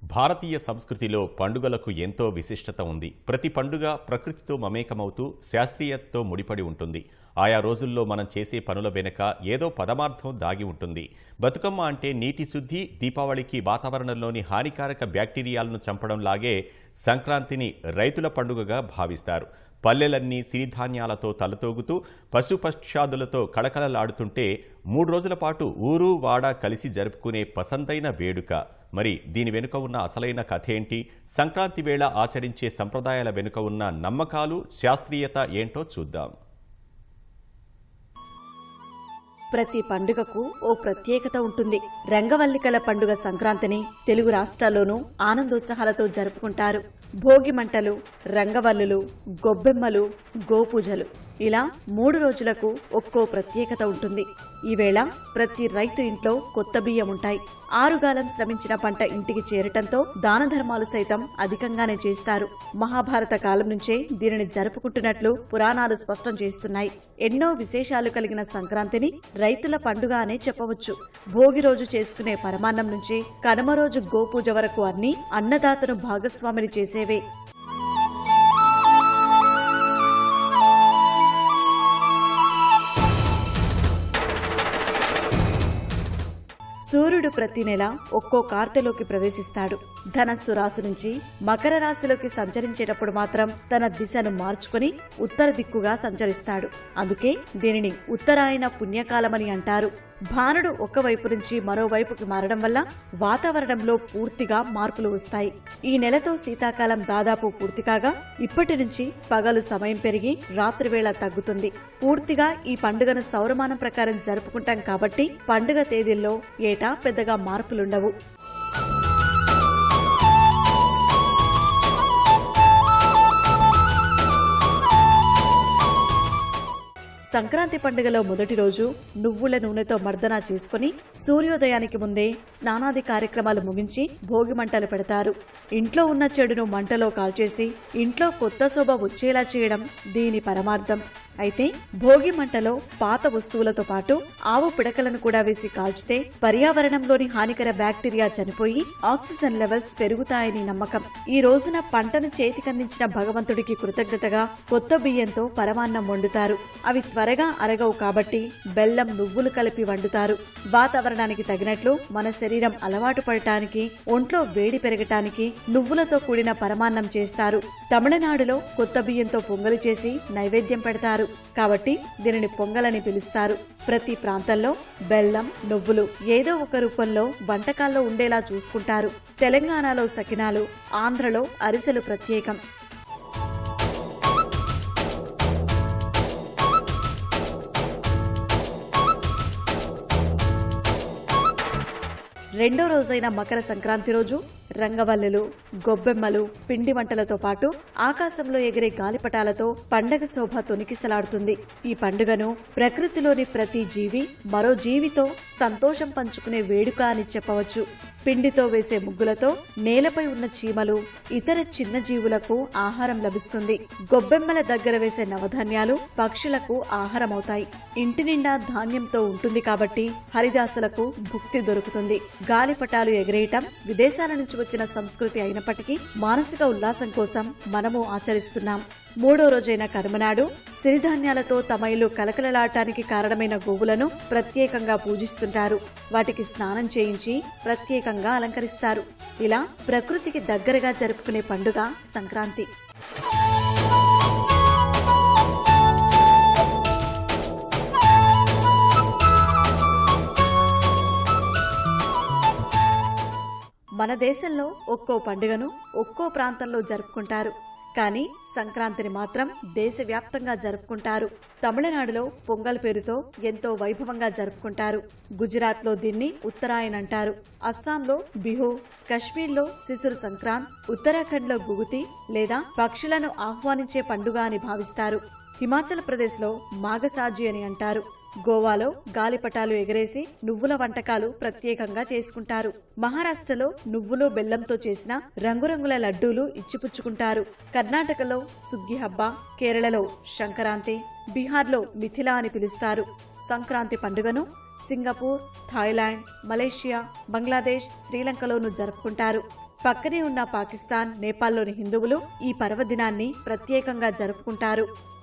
భారతీయ సంస్కృతిలో పండుగలకు ఎంతో విశిష్టత ఉంది ప్రతి పండుగ ప్రకృతితో మమేకమవుతూ శాస్త్రీయతతో ముడిపడి ఉంటుంది ఆయా రోజుల్లో మనం చేసే పనుల వెనుక ఏదో పదమార్థం దాగి ఉంటుంది బతుకమ్మ అంటే నీటి శుద్ధి దీపావళికి వాతావరణంలోని హానికారక బ్యాక్టీరియాలను చంపడం లాగే సంక్రాంతిని రైతుల పండుగగా భావిస్తారు పల్లెలన్నీ సిరిధాన్యాలతో తలతోగుతూ పశుపక్షాదులతో కళకళలాడుతుంటే మూడు రోజుల పాటు ఊరు వాడ కలిసి జరుపుకునే పసందైన వేడుక మరి దీని వెనుక ఉన్న అసలైన కథ ఏంటి సంక్రాంతి వేళ ఆచరించే సంప్రదాయాల వెనుక ఉన్న నమ్మకాలు శాస్త్రీయత ఏంటో చూద్దాం ప్రతి పండుగకు ఓ ప్రత్యేకత ఉంటుంది రంగవల్లికల పండుగ సంక్రాంతిని తెలుగు రాష్ట్రాల్లోనూ ఆనందోత్సాహాలతో జరుపుకుంటారు భోగి మంటలు రంగవల్లులు గొబ్బెమ్మలు గోపూజలు ఇలా మూడు రోజులకు ఒక్కో ప్రత్యేకత ఉంటుంది ఈవేళ ప్రతి రైతు ఇంట్లో కొత్త బియ్యం ఉంటాయి ఆరుగాలం శ్రమించిన పంట ఇంటికి చేరటంతో దాన ధర్మాలు సైతం అధికంగానే చేస్తారు మహాభారత కాలం నుంచే దీనిని జరుపుకుంటున్నట్లు పురాణాలు స్పష్టం చేస్తున్నాయి ఎన్నో విశేషాలు కలిగిన సంక్రాంతిని రైతుల పండుగ అనే చెప్పవచ్చు భోగి రోజు చేసుకునే పరమాన్నం నుంచి కనుమ రోజు గోపూజ వరకు అన్ని అన్నదాతను భాగస్వామిని చేసేవే సూర్యుడు ప్రతి నెల ఒక్కో కార్తెలోకి ప్రవేశిస్తాడు ధనస్సు రాశి నుంచి మకర రాశిలోకి సంచరించేటప్పుడు మాత్రం తన దిశను మార్చుకుని ఉత్తర దిక్కుగా సంచరిస్తాడు అందుకే దీనిని ఉత్తరాయణ పుణ్యకాలమని అంటారు భానుడు ఒక వైపు నుంచి మరోవైపుకి మారడం వల్ల వాతావరణంలో పూర్తిగా మార్పులు వస్తాయి ఈ నెలతో శీతాకాలం దాదాపు పూర్తి కాగా ఇప్పటి నుంచి పగలు సమయం పెరిగి రాత్రి వేళ తగ్గుతుంది పూర్తిగా ఈ పండుగను సౌరమానం ప్రకారం జరుపుకుంటాం కాబట్టి పండుగ తేదీల్లో ఏటా పెద్దగా మార్పులుండవు సంక్రాంతి పండుగలో మొదటి రోజు నువ్వుల నూనెతో మర్దన చేసుకుని సూర్యోదయానికి ముందే స్నానాది కార్యక్రమాలు ముగించి భోగి మంటలు పెడతారు ఇంట్లో ఉన్న చెడును మంటలో కాల్చేసి ఇంట్లో కొత్త శోభ వచ్చేలా చేయడం దీని పరమార్థం అయితే భోగి మంటలో పాత వస్తువులతో పాటు ఆవు పిడకలను కూడా వేసి కాల్చితే పర్యావరణంలోని హానికర బ్యాక్టీరియా చనిపోయి ఆక్సిజన్ లెవెల్స్ పెరుగుతాయని నమ్మకం ఈ రోజున పంటను చేతికందించిన భగవంతుడికి కృతజ్ఞతగా కొత్త బియ్యంతో పరమాన్నం వండుతారు అవి త్వరగా అరగవు కాబట్టి బెల్లం నువ్వులు కలిపి వండుతారు వాతావరణానికి తగినట్లు మన శరీరం అలవాటు పడటానికి ఒంట్లో వేడి పెరగటానికి నువ్వులతో కూడిన పరమాన్నం చేస్తారు తమిళనాడులో కొత్త బియ్యంతో పొంగలి చేసి నైవేద్యం పెడతారు కాబట్టి దీనిని పొంగలని పిలుస్తారు ప్రతి ప్రాంతంలో బెల్లం నువ్వులు ఏదో ఒక రూపంలో వంటకాల్లో ఉండేలా చూసుకుంటారు తెలంగాణలో సకినాలు ఆంధ్రలో అరిసెలు ప్రత్యేకం రెండో రోజైన మకర సంక్రాంతి రోజు రంగవల్లులు గొబ్బెమ్మలు పిండి వంటలతో పాటు ఆకాశంలో ఎగిరే గాలిపటాలతో పండగ శోభ తొనికిసలాడుతుంది ఈ పండుగను ప్రకృతిలోని ప్రతి జీవి మరో జీవితో సంతోషం పంచుకునే వేడుక అని చెప్పవచ్చు పిండితో వేసే ముగ్గులతో నేలపై ఉన్న చీమలు ఇతర చిన్న జీవులకు ఆహారం లభిస్తుంది గొబ్బెమ్మల దగ్గర వేసే నవధాన్యాలు పక్షులకు ఆహారమవుతాయి ఇంటి నిండా ధాన్యంతో ఉంటుంది కాబట్టి హరిదాసులకు భుక్తి దొరుకుతుంది గాలిపటాలు ఎగరేయటం విదేశాల నుంచి వచ్చిన సంస్కృతి అయినప్పటికీ మానసిక ఉల్లాసం కోసం మనము ఆచరిస్తున్నాం మూడో రోజైన కర్మనాడు సిరిధాన్యాలతో తమ ఇల్లు కలకలలాటానికి కారణమైన గోవులను ప్రత్యేకంగా పూజిస్తుంటారు వాటికి స్నానం చేయించి ప్రత్యేకంగా అలంకరిస్తారు ఇలా ప్రకృతికి దగ్గరగా జరుపుకునే పండుగ సంక్రాంతి మన దేశంలో ఒక్కో పండుగను ఒక్కో ప్రాంతంలో జరుపుకుంటారు కానీ సంక్రాంతిని మాత్రం దేశవ్యాప్తంగా జరుపుకుంటారు తమిళనాడులో పొంగల్ పేరుతో ఎంతో వైభవంగా జరుపుకుంటారు గుజరాత్లో దీన్ని ఉత్తరాయణ్ అంటారు అస్సాంలో బిహు కశ్మీర్లో శిశురు సంక్రాంత్ ఉత్తరాఖండ్లో గుగుతి లేదా పక్షులను ఆహ్వానించే పండుగ అని భావిస్తారు హిమాచల్ ప్రదేశ్లో మాగసాజీ అని అంటారు గోవాలో గాలిపటాలు ఎగరేసి నువ్వుల వంటకాలు ప్రత్యేకంగా చేసుకుంటారు మహారాష్ట్రలో నువ్వులు బెల్లంతో చేసిన రంగురంగుల లడ్డూలు ఇచ్చిపుచ్చుకుంటారు కర్ణాటకలో సుగ్గి హబ్బ కేరళలో సంక్రాంతి బీహార్లో మిథిలా అని పిలుస్తారు సంక్రాంతి పండుగను సింగపూర్ థాయిలాండ్ మలేషియా బంగ్లాదేశ్ శ్రీలంకలోనూ జరుపుకుంటారు పక్కనే ఉన్న పాకిస్తాన్ నేపాల్లోని హిందువులు ఈ పర్వదినాన్ని ప్రత్యేకంగా జరుపుకుంటారు